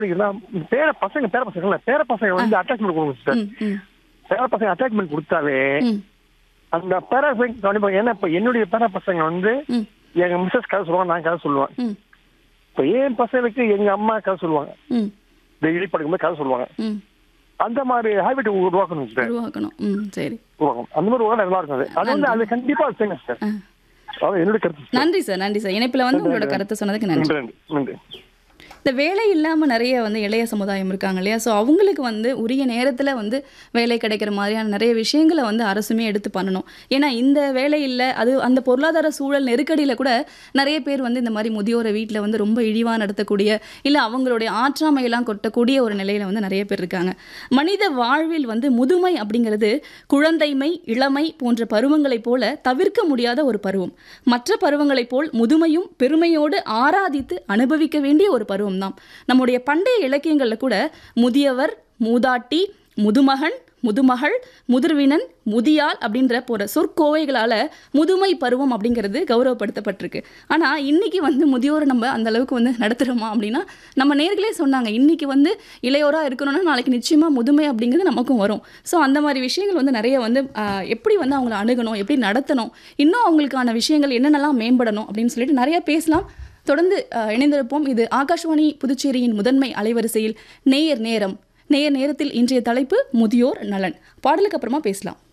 அப்படின்னா பேர பசங்க பேர பசங்க பேர பசங்க வந்து அட்டாச்மெண்ட் கொடுக்கும் சிஸ்டர் ம் ம் பேர பசங்க அட்டாச்மெண்ட் கொடுத்தாவே ம் அந்த பேர பசங்க கவனிப்பாங்க ஏன்னா இப்ப என்னுடைய பேர பசங்க வந்து ம் எங்க மிஸ்ஸஸ் கதை சொல்லுவாங்க நான் கதை சொல்லுவேன் ம் இப்ப என் பசங்களுக்கு எங்க அம்மா கதை சொல்லுவாங்க ம் டெய்லி படிக்கும்போது கதை சொல்லுவாங்க ம் அந்த மாதிரி ஹேபிட் உருவாக்கணும் சிஸ்டர் உருவாக்கணும் ம் சரி உருவாக்கணும் அந்த மாதிரி உருவாக்கம் நல்லா இருக்கும் அது அது வந்து அது கண்டிப்பா செய்யுங்க சார் ஆ அதான் என்னுடைய கருத்து sister. நன்றி சார் நன்றி சார் இணைப்பில் வந்து உங்களோட கருத்தை சொன்னதுக்கு நன்றி நன்றி நன்றி இந்த வேலை இல்லாமல் நிறைய வந்து இளைய சமுதாயம் இருக்காங்க இல்லையா ஸோ அவங்களுக்கு வந்து உரிய நேரத்தில் வந்து வேலை கிடைக்கிற மாதிரியான நிறைய விஷயங்களை வந்து அரசுமே எடுத்து பண்ணணும் ஏன்னா இந்த வேலை இல்லை அது அந்த பொருளாதார சூழல் நெருக்கடியில் கூட நிறைய பேர் வந்து இந்த மாதிரி முதியோரை வீட்டில் வந்து ரொம்ப இழிவாக நடத்தக்கூடிய இல்லை அவங்களுடைய ஆற்றாமையெல்லாம் கொட்டக்கூடிய ஒரு நிலையில் வந்து நிறைய பேர் இருக்காங்க மனித வாழ்வில் வந்து முதுமை அப்படிங்கிறது குழந்தைமை இளமை போன்ற பருவங்களைப் போல தவிர்க்க முடியாத ஒரு பருவம் மற்ற பருவங்களைப் போல் முதுமையும் பெருமையோடு ஆராதித்து அனுபவிக்க வேண்டிய ஒரு பருவம் தான் நம்முடைய பண்டைய இலக்கியங்களில் கூட முதியவர் மூதாட்டி முதுமகன் முதுமகள் முதிர்வினன் முதியாள் அப்படின்ற போற சொற்கோவைகளால் முதுமை பருவம் அப்படிங்கிறது கௌரவப்படுத்தப்பட்டிருக்கு ஆனால் இன்னைக்கு வந்து முதியோரை நம்ம அந்த அளவுக்கு வந்து நடத்துகிறோமா அப்படின்னா நம்ம நேர்களே சொன்னாங்க இன்னைக்கு வந்து இளையோராக இருக்கணும்னா நாளைக்கு நிச்சயமாக முதுமை அப்படிங்கிறது நமக்கும் வரும் ஸோ அந்த மாதிரி விஷயங்கள் வந்து நிறைய வந்து ஆஹ், எப்படி வந்து அவங்கள அணுகணும் எப்படி நடத்தணும் இன்னும் அவங்களுக்கான விஷயங்கள் என்னென்னலாம் மேம்படணும் அப்படின்னு சொல்லிட்டு நிறைய பேசலாம் தொடர்ந்து ஆஹ், இணைந்திருப்போம் இது ஆகாஷ்வாணி புதுச்சேரியின் முதன்மை அலைவரிசையில் நேயர் நேரம் நேயர் நேரத்தில் இன்றைய தலைப்பு முதியோர் நலன் பாடலுக்கு அப்புறமா பேசலாம்